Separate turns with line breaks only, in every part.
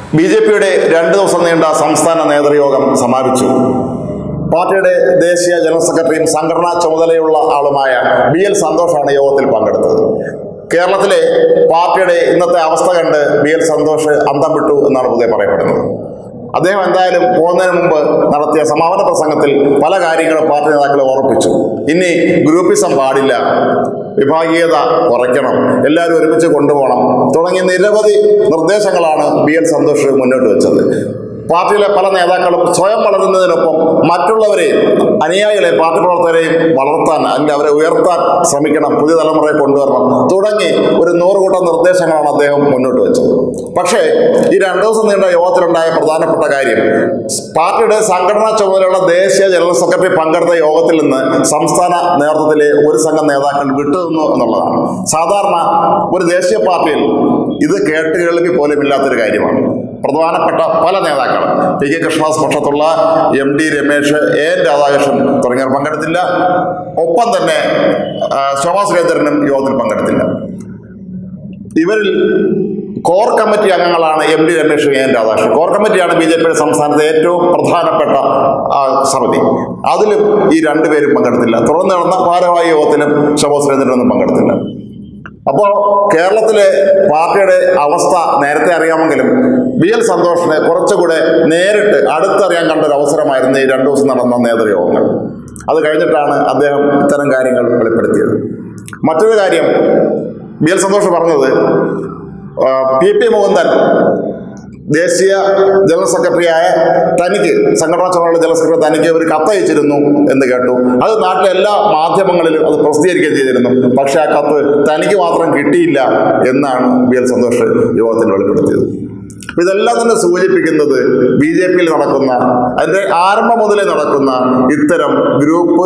B J പിയുടെ രണ്ട് ദിവസം നീണ്ട സംസ്ഥാന നേതൃയോഗം സമാപിച്ചു പാർട്ടിയുടെ ദേശീയ ജനറൽ സെക്രട്ടറിയും സംഘടനാ ചുമതലയുള്ള ആളുമായ ബി എൽ സന്തോഷാണ് യോഗത്തിൽ പങ്കെടുത്തത് കേരളത്തിലെ പാർട്ടിയുടെ ഇന്നത്തെ അവസ്ഥ കണ്ട് ബി എൽ സന്തോഷ് അന്തം വിട്ടു എന്നാണ് പൊതുവെ പറയപ്പെടുന്നത് അദ്ദേഹം എന്തായാലും പോകുന്നതിന് മുമ്പ് നടത്തിയ സമാപന പ്രസംഗത്തിൽ പല കാര്യങ്ങളും പാർട്ടി നേതാക്കളെ ഓർപ്പിച്ചു ഇനി ഗ്രൂപ്പിസം പാടില്ല വിഭാഗീയത കുറയ്ക്കണം എല്ലാവരും ഒരുമിച്ച് കൊണ്ടുപോകണം തുടങ്ങിയ നിരവധി നിർദ്ദേശങ്ങളാണ് ബി എൽ സന്തോഷ് മുന്നോട്ട് വെച്ചത് പാർട്ടിയിലെ പല നേതാക്കളും സ്വയം വളരുന്നതിനൊപ്പം മറ്റുള്ളവരെയും അനുയായികളെയും പാർട്ടി പ്രവർത്തകരെയും വളർത്താൻ അല്ലെങ്കിൽ അവരെ ഉയർത്താൻ ശ്രമിക്കണം പുതിയ തലമുറയെ കൊണ്ടുവരണം തുടങ്ങി ഒരു നൂറുകൂട്ടം നിർദ്ദേശങ്ങളാണ് അദ്ദേഹം മുന്നോട്ട് വെച്ചത് പക്ഷേ ഈ രണ്ടു ദിവസം നീണ്ട യോഗത്തിലുണ്ടായ പ്രധാനപ്പെട്ട കാര്യം പാർട്ടിയുടെ സംഘടനാ ചുമതലയുള്ള ദേശീയ ജനറൽ സെക്രട്ടറി പങ്കെടുത്ത യോഗത്തിൽ നിന്ന് സംസ്ഥാന നേതൃത്വത്തിലെ ഒരു സംഘം നേതാക്കൾ വിട്ടുനിന്നു എന്നുള്ളതാണ് സാധാരണ ഒരു ദേശീയ പാർട്ടിയിൽ ഇത് കേട്ട് കേൾവി പോലും ഇല്ലാത്തൊരു കാര്യമാണ് പ്രധാനപ്പെട്ട പല നേതാക്കളും പി കെ കൃഷ്ണദാസ് പക്ഷത്തുള്ള M D Ramesh A N Radhakrishnan തുടങ്ങിയവർ പങ്കെടുത്തില്ല ഒപ്പം തന്നെ ആ, ശോഭാ സുരേന്ദ്രനും യോഗത്തിൽ പങ്കെടുത്തില്ല ഇവരിൽ കോർ കമ്മിറ്റി അംഗങ്ങളാണ് M D Ramesh A N Radhakrishnan core കമ്മിറ്റിയാണ് ബി ജെ പിയുടെ സംസ്ഥാനത്തെ ഏറ്റവും പ്രധാനപ്പെട്ട ആ, സമിതി അതിലും ഈ രണ്ടുപേരും പങ്കെടുത്തില്ല തുടർന്ന് നടന്ന ഭാരവാഹി യോഗത്തിലും ശോഭാ സുരേന്ദ്രനൊന്നും പങ്കെടുത്തില്ല അപ്പോൾ കേരളത്തിലെ പാർട്ടിയുടെ അവസ്ഥ നേരത്തെ അറിയാമെങ്കിലും ബി എൽ സന്തോഷിനെ കുറച്ചുകൂടെ നേരിട്ട് അടുത്തറിയാൻ കണ്ട ഒരു അവസരമായിരുന്നു ഈ രണ്ടു ദിവസം നടന്ന നേതൃയോഗങ്ങൾ അത് കഴിഞ്ഞിട്ടാണ് അദ്ദേഹം ഇത്തരം കാര്യങ്ങൾ വെളിപ്പെടുത്തിയത് മറ്റൊരു കാര്യം ബി എൽ സന്തോഷ് പറഞ്ഞത് ആ, പി പി മുകുന്ദൻ ദേശീയ ജനറൽ സെക്രട്ടറിയായ തനിക്ക് സംഘടനാ ചുമതല ജനറൽ സെക്രട്ടറി തനിക്ക് ഒരു കത്തയച്ചിരുന്നു എന്ന് കേട്ടു അത് നാട്ടിലെ എല്ലാ മാധ്യമങ്ങളിലും അത് പ്രസിദ്ധീകരിക്കുകയും ചെയ്തിരുന്നു പക്ഷേ ആ കത്ത് തനിക്ക് മാത്രം കിട്ടിയില്ല എന്നാണ് ബി എൽ സന്തോഷ് യോഗത്തിൽ വെളിപ്പെടുത്തിയത് അപ്പൊ ഇതെല്ലാം തന്നെ സൂചിപ്പിക്കുന്നത് ബി ജെ പിയിൽ നടക്കുന്ന അതിന്റെ ആരംഭം മുതലേ നടക്കുന്ന ഇത്തരം ഗ്രൂപ്പ്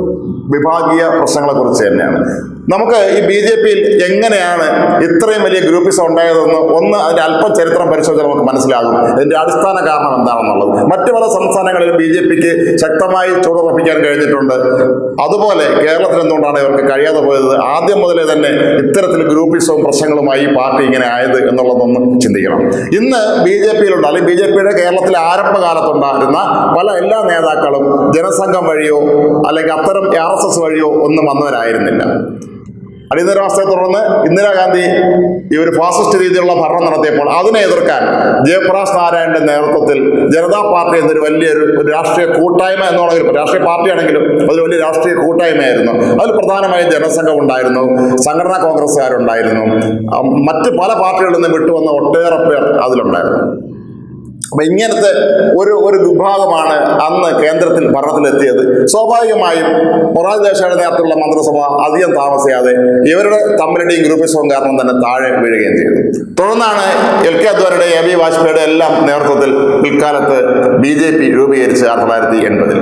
വിഭാഗീയ പ്രശ്നങ്ങളെ കുറിച്ച് തന്നെയാണ് നമുക്ക് ഈ ബി ജെ പിയിൽ എങ്ങനെയാണ് ഇത്രയും വലിയ ഗ്രൂപ്പിസം ഉണ്ടായതെന്ന് ഒന്ന് അതിന്റെ അല്പം ചരിത്രം പരിശോധിച്ചാൽ നമുക്ക് മനസ്സിലാകും ഇതിന്റെ അടിസ്ഥാന കാരണം എന്താണെന്നുള്ളത് മറ്റു പല സംസ്ഥാനങ്ങളിലും ബി ജെ പിക്ക് ശക്തമായി ചുവടുറപ്പിക്കാൻ കഴിഞ്ഞിട്ടുണ്ട് അതുപോലെ കേരളത്തിൽ എന്തുകൊണ്ടാണ് ഇവർക്ക് കഴിയാതെ പോയത് ആദ്യം മുതലേ തന്നെ ഇത്തരത്തിൽ ഗ്രൂപ്പിസവും പ്രശ്നങ്ങളുമായി ഈ പാർട്ടി ഇങ്ങനെ ആയത് എന്നുള്ളതൊന്ന് ചിന്തിക്കണം ഇന്ന് ബി ജെ പിയിലുണ്ട് അല്ലെങ്കിൽ ബി ജെ പിയുടെ കേരളത്തിലെ ആരംഭകാലത്തുണ്ടായിരുന്ന പല എല്ലാ നേതാക്കളും ജനസംഘം വഴിയോ അല്ലെങ്കിൽ അത്തരം ആർ എസ് എസ് വഴിയോ ഒന്നും വന്നവരായിരുന്നില്ല അടിയന്തരാവസ്ഥയെ തുടർന്ന് ഇന്ദിരാഗാന്ധി ഈ ഒരു ഫാസിസ്റ്റ് രീതിയിലുള്ള ഭരണം നടത്തിയപ്പോൾ അതിനെ എതിർക്കാൻ ജയപ്രകാശ് നാരായണന്റെ നേതൃത്വത്തിൽ ജനതാ പാർട്ടി എന്നൊരു വലിയൊരു ഒരു രാഷ്ട്രീയ കൂട്ടായ്മ എന്നുള്ള ഒരു രാഷ്ട്രീയ പാർട്ടിയാണെങ്കിലും അതൊരു വലിയ രാഷ്ട്രീയ കൂട്ടായ്മയായിരുന്നു അതിൽ പ്രധാനമായും ജനസംഘം ഉണ്ടായിരുന്നു സംഘടനാ കോൺഗ്രസ്സുകാരുണ്ടായിരുന്നു ആ, മറ്റ് പല പാർട്ടികളിൽ നിന്ന് വിട്ടുവന്ന ഒട്ടേറെ പേർ അതിലുണ്ടായിരുന്നു അപ്പൊ ഇങ്ങനത്തെ ഒരു ഒരു വിഭാഗമാണ് അന്ന് കേന്ദ്രത്തിൽ ഭരണത്തിലെത്തിയത് സ്വാഭാവികമായും മൊറാജ് ദേശയുടെ നേതൃത്വത്തിലുള്ള മന്ത്രിസഭ അധികം താമസിയാതെ ഇവരുടെ തമ്മിലുടെയും ഗ്രൂപ്പിസവും കാരണം തന്നെ താഴെ വീഴുകയും ചെയ്തു തുടർന്നാണ് എൽ കെ അദ്വാനിയുടെ എ ബി വാജ്പേയിയുടെ എല്ലാം നേതൃത്വത്തിൽ പിൽക്കാലത്ത് ബി ജെ പി രൂപീകരിച്ച് ആയിരത്തി തൊള്ളായിരത്തി എൺപതിൽ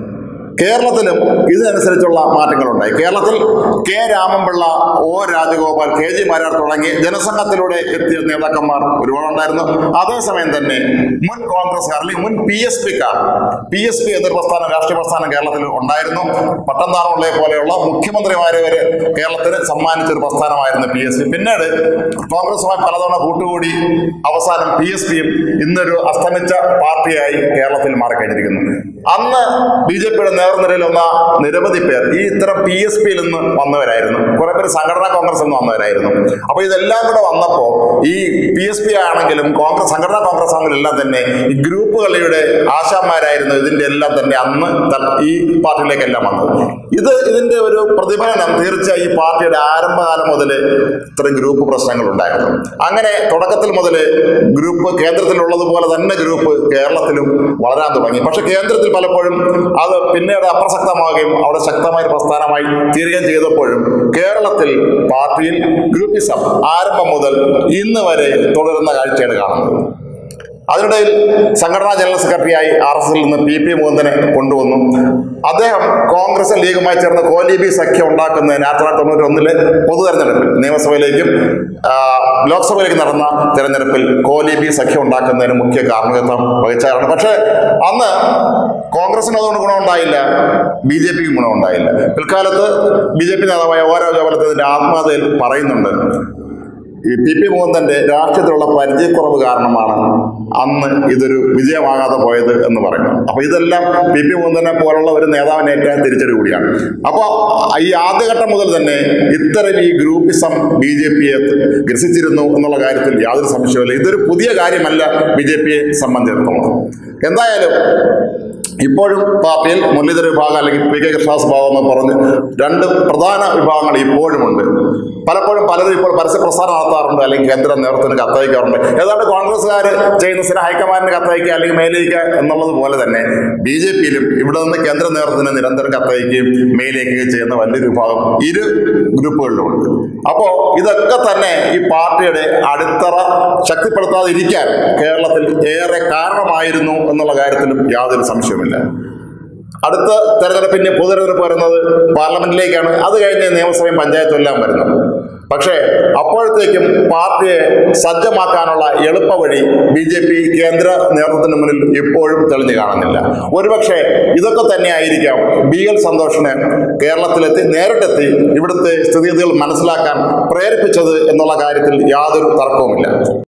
കേരളത്തിലും ഇതിനനുസരിച്ചുള്ള മാറ്റങ്ങളുണ്ടായി കേരളത്തിൽ K Raman Pillai O Rajagopal K G Marar തുടങ്ങി ജനസംഘത്തിലൂടെ എത്തിയ നേതാക്കന്മാർ ഒരുപാടുണ്ടായിരുന്നു അതേസമയം തന്നെ മുൻ കോൺഗ്രസ്സുകാർ അല്ലെങ്കിൽ മുൻ പി എസ് പിക്കാർ പി എസ് പി എതിർ പ്രസ്ഥാനം രാഷ്ട്രീയ പ്രസ്ഥാനം കേരളത്തിൽ ഉണ്ടായിരുന്നു പട്ടംതാറുള്ളയെ പോലെയുള്ള മുഖ്യമന്ത്രിമാരെ വരെ കേരളത്തിന് സമ്മാനിച്ച ഒരു പ്രസ്ഥാനമായിരുന്നു പി എസ് പി പിന്നീട് കോൺഗ്രസുമായി പലതവണ കൂട്ടുകൂടി അവസാനം പി എസ് പിയും ഇന്നൊരു അസ്തമിച്ച പാർട്ടിയായി കേരളത്തിൽ മാറിക്കഴിഞ്ഞിരിക്കുന്നു അന്ന് ബി ജെ പിയുടെ നേർനിരയിൽ വന്ന നിരവധി പേർ ഈ ഇത്തരം പി എസ് പിയിൽ നിന്ന് വന്നവരായിരുന്നു കുറെ പേര് സംഘടനാ കോൺഗ്രസ് നിന്ന് വന്നവരായിരുന്നു അപ്പൊ ഇതെല്ലാം കൂടെ വന്നപ്പോ ഈ പി എസ് പി ആണെങ്കിലും കോൺഗ്രസ് സംഘടനാ കോൺഗ്രസ് ആണെങ്കിലും എല്ലാം തന്നെ ഈ ഗ്രൂപ്പുകളുടെ ആശാന്മാരായിരുന്നു ഇതിന്റെ എല്ലാം തന്നെ അന്ന് ത- ഈ പാർട്ടിയിലേക്കെല്ലാം വന്നത് ഇത് ഇതിന്റെ ഒരു പ്രതിഫലനം തീർച്ചയായും ഈ പാർട്ടിയുടെ ആരംഭകാലം മുതൽ ഇത്തരം ഗ്രൂപ്പ് പ്രശ്നങ്ങൾ ഉണ്ടായിരുന്നു അങ്ങനെ തുടക്കത്തിൽ മുതൽ ഗ്രൂപ്പ് കേന്ദ്രത്തിലുള്ളതുപോലെ തന്നെ ഗ്രൂപ്പ് കേരളത്തിലും വളരാൻ തുടങ്ങി പക്ഷെ കേന്ദ്രത്തിൽ പലപ്പോഴും അത് പിന്നീട് അപ്രസക്തമാവുകയും അവിടെ ശക്തമായ ഒരു പ്രസ്ഥാനമായി തീരുകയും ചെയ്തപ്പോഴും കേരളത്തിൽ പാർട്ടിയിൽ ഗ്രൂപ്പിസം ആരംഭം മുതൽ ഇന്ന് വരെ തുടരുന്ന കാഴ്ചയാണ് കാണുന്നത് അതിനിടയിൽ സംഘടനാ ജനറൽ സെക്രട്ടറിയായി ആർ എസ് എസിൽ നിന്ന് പി പി മുകുന്ദനെ കൊണ്ടുവന്നു അദ്ദേഹം കോൺഗ്രസും ലീഗുമായി ചേർന്ന് കോലീബി സഖ്യം ഉണ്ടാക്കുന്നതിന് ആയിരത്തി തൊള്ളായിരത്തി തൊണ്ണൂറ്റി ഒന്നിലെ പൊതു തെരഞ്ഞെടുപ്പിൽ നിയമസഭയിലേക്കും ആ, ലോക്സഭയിലേക്ക് നടന്ന തെരഞ്ഞെടുപ്പിൽ കോലീബി സഖ്യം ഉണ്ടാക്കുന്നതിന് മുഖ്യ കാർമ്മികത്വം വഹിച്ചവരാണ് പക്ഷേ അന്ന് കോൺഗ്രസിന് അതുകൊണ്ട് ഗുണമുണ്ടായില്ല ബി ജെ പിക്കും ഗുണമുണ്ടായില്ല പിൽക്കാലത്ത് ബി ജെ പി നേതാവായ ഓരോ ജോലത്തിന്റെ ആത്മകഥയിൽ പറയുന്നുണ്ട് ഈ പി പി മുകുന്ദന്റെ രാഷ്ട്രീയത്തിലുള്ള പരിചയക്കുറവ് കാരണമാണ് അന്ന് ഇതൊരു വിജയമാകാതെ പോയത് എന്ന് പറയുന്നു അപ്പൊ ഇതെല്ലാം പി പി മുകുന്ദനെ പോലുള്ള ഒരു നേതാവിനെ ഏറ്റവും തിരിച്ചടി കൂടിയാണ് അപ്പൊ ഈ ആദ്യഘട്ടം മുതൽ തന്നെ ഇത്തരം ഈ ഗ്രൂപ്പിസം ബി ജെ പിയെ ഗ്രസിച്ചിരുന്നു എന്നുള്ള കാര്യത്തിൽ യാതൊരു സംശയവുമില്ല ഇതൊരു പുതിയ കാര്യമല്ല ബി ജെ പിയെ സംബന്ധിച്ചിടത്തോളം എന്തായാലും ഇപ്പോഴും പാർട്ടിയിൽ മുരളീധര വിഭാഗം അല്ലെങ്കിൽ പി കെ കൃഷ്ണദാസ് വിഭാഗം എന്ന് പറഞ്ഞ് രണ്ട് പ്രധാന വിഭാഗങ്ങൾ ഇപ്പോഴുമുണ്ട് പലപ്പോഴും പലരും ഇപ്പോൾ പരസ്യ പ്രസ്ഥാനം നടത്താറുണ്ട് അല്ലെങ്കിൽ കേന്ദ്ര നേതൃത്വത്തിന് കത്തയക്കാറുണ്ട് ഏതാണ്ട് കോൺഗ്രസ്സുകാർ ചെയ്യുന്ന സ്ഥിരം ഹൈക്കമാൻഡിന് കത്തയക്കുക അല്ലെങ്കിൽ മേലയിക്കുക എന്നുള്ളത് പോലെ തന്നെ ബി ജെ പിയിലും ഇവിടെ നിന്ന് കേന്ദ്ര നേതൃത്വത്തിന് നിരന്തരം കത്തയക്കുകയും മെയിലയക്കുകയും ചെയ്യുന്ന വലിയൊരു വിഭാഗം ഇരു ഗ്രൂപ്പുകളിലുമുണ്ട് അപ്പോൾ ഇതൊക്കെ തന്നെ ഈ പാർട്ടിയുടെ അടിത്തറ ശക്തിപ്പെടുത്താതിരിക്കാൻ കേരളത്തിൽ ഏറെ കാരണമായിരുന്നു എന്നുള്ള കാര്യത്തിലും യാതൊരു സംശയവുമില്ല അടുത്ത തെരഞ്ഞെടുപ്പിന് പൊതുതെരഞ്ഞെടുപ്പ് വരുന്നത് പാർലമെന്റിലേക്കാണ് അത് കഴിഞ്ഞ് നിയമസഭയും പഞ്ചായത്തും എല്ലാം വരുന്നത് പക്ഷേ അപ്പോഴത്തേക്കും പാർട്ടിയെ സജ്ജമാക്കാനുള്ള എളുപ്പ വഴി ബി ജെ പി കേന്ദ്ര നേതൃത്വത്തിന് മുന്നിൽ ഇപ്പോഴും തെളിഞ്ഞു കാണുന്നില്ല ഒരുപക്ഷെ ഇതൊക്കെ തന്നെ ആയിരിക്കാം ബി എൽ സന്തോഷിനെ കേരളത്തിലെത്തി നേരിട്ടെത്തി ഇവിടുത്തെ സ്ഥിതിഗതികൾ മനസ്സിലാക്കാൻ പ്രേരിപ്പിച്ചത് എന്നുള്ള കാര്യത്തിൽ യാതൊരു തർക്കവുമില്ല